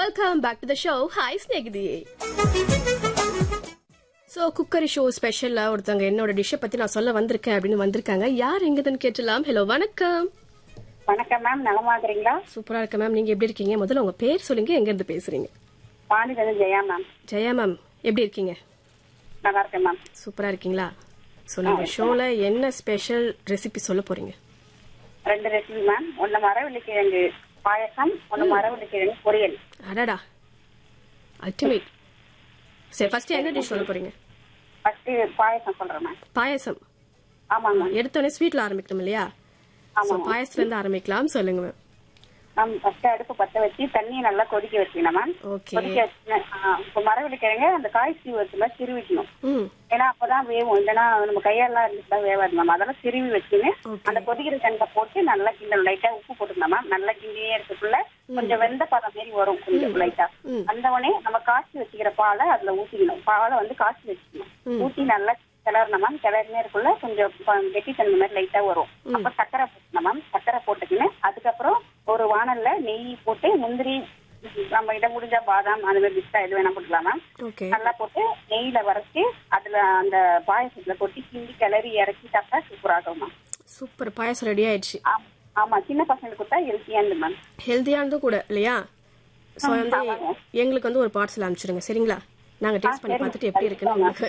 Welcome back to the show hi Snehithiye so cookery show ஸ்பெஷல்ல ஒருத்தவங்க என்னோட டிஷ்ஷை பத்தி நான் சொல்ல வந்திருக்கேன் அப்படின்னு வந்திருக்காங்க யார் எங்கதுன்னு கேட்டலாம் ஹலோ வணக்கம் வணக்கம் மேம் நலமா இருக்கிறீங்களா சூப்பரா இருக்கு மேம் நீங்க எப்படி இருக்கீங்க முதல்ல உங்க பேர் சொல்லுங்க எங்க இருந்து பேசுறீங்க பாண்டியிலிருந்து ஜெயா மேம் ஜெயா மேம் எப்படி இருக்கீங்க நல்லா இருக்கேன் மேம் சூப்பரா இருக்கீங்களா ஸோ நம்ம ஷோல என்ன ஸ்பெஷல் ரெசிபி சொல்ல போறீங்க ரெண்டு ரெசிபி மேம் ஒன்னு மரவள்ளிக்கிழங்கு பாயசம் ஒன்னு மரவள்ளிக்கிழங்கு பொரியல் அடடா அல்டிமேட் சரி ஃபர்ஸ்ட் என்ன டிஷ் சொல்ல போறீங்க ஃபர்ஸ்ட் பாயசம் சொல்றேன் மேம் பாயசம் ஆமாங்க மேம் எடுத்தோடனே ஸ்வீட்ல ஆரம்பிக்கணும் இல்லையா ஆமா ஸோ பாயசத்துல இருந்து ஆரம்பிக்கலாம் சொல்லுங்க மேம் மேம் ஃபர்ஸ்ட் அடுப்பு பத்த வச்சு தண்ணியை நல்லா கொதிக்க வச்சுக்கணும் மேம் ஓகே கொதிக்க வச்சு இப்போ மரவள்ளிக்கிழங்கு அந்த காய் சீவத்துல திருவிக்கணும் ம் ஏன்னா அப்பதான் வேவும் இல்லைன்னா நம்ம கையெல்லாம் இருந்துட்டா வேவாது மேம் அதெல்லாம் திருவி வச்சுன்னு Okay. அந்த கொதிக்கிற தண்ணில போட்டு நல்லா கிண்டணும் லைட்டா உப்பு போட்டுக்கணும் மேம் நல்லா கிண்டியே இருக்கக்குள்ள கொஞ்சம் வெந்த பதம் மாரி வரும் கொஞ்சம் லைட்டா ம். அந்த உடனே நம்ம காய்ச்சி வச்சுக்கிற பாலை அதுல ஊத்திக்கணும் பாலை வந்து காய்ச்சி வச்சுக்கணும் ஊத்தி நல்லா கிளறணும் மேம் கிளறினே இருக்குள்ள கொஞ்சம் ப- கெட்டித்தன்மை மாதிரி லைட்டா வரும் அப்ப சக்கரை போட்டுக்கணும் மேம் சக்கரை போட்டுக்கின்னு அதுக்கப்புறம் ஒரு வானல்ல நெய் போட்டு முந்திரி நம்ம இடம் முடிஞ்சா பாதாம் அந்த மாதிரி பிஸ்தா எது வேணா போட்டுக்கலாம் மேம் ஓகே நல்லா போட்டு நெய்ல வரைச்சி அதுல அந்த பாயசத்துல கொட்டி கிண்டி கிளறி இறக்கி சாப்பிட்டா சூப்பராகும் மேம் சூப்பர் பாயசம் ரெடி ஆயிடுச்சு ஆம்- ஆமா சின்ன பசங்களுக்கு கொடுத்தா ஹெல்த்தியா இருந்து மேம் ஹெல்த்தியானதும் கூட இல்லையா ஸோ வந்து ஆமாங்க. எங்களுக்கு வந்து ஒரு பார்சல் அனுப்பிச்சிடுங்க சரிங்களா நாங்க டேஸ்ட் பண்ணி சரி. பார்த்துட்டு எப்படி இருக்குன்னு உங்களுக்கு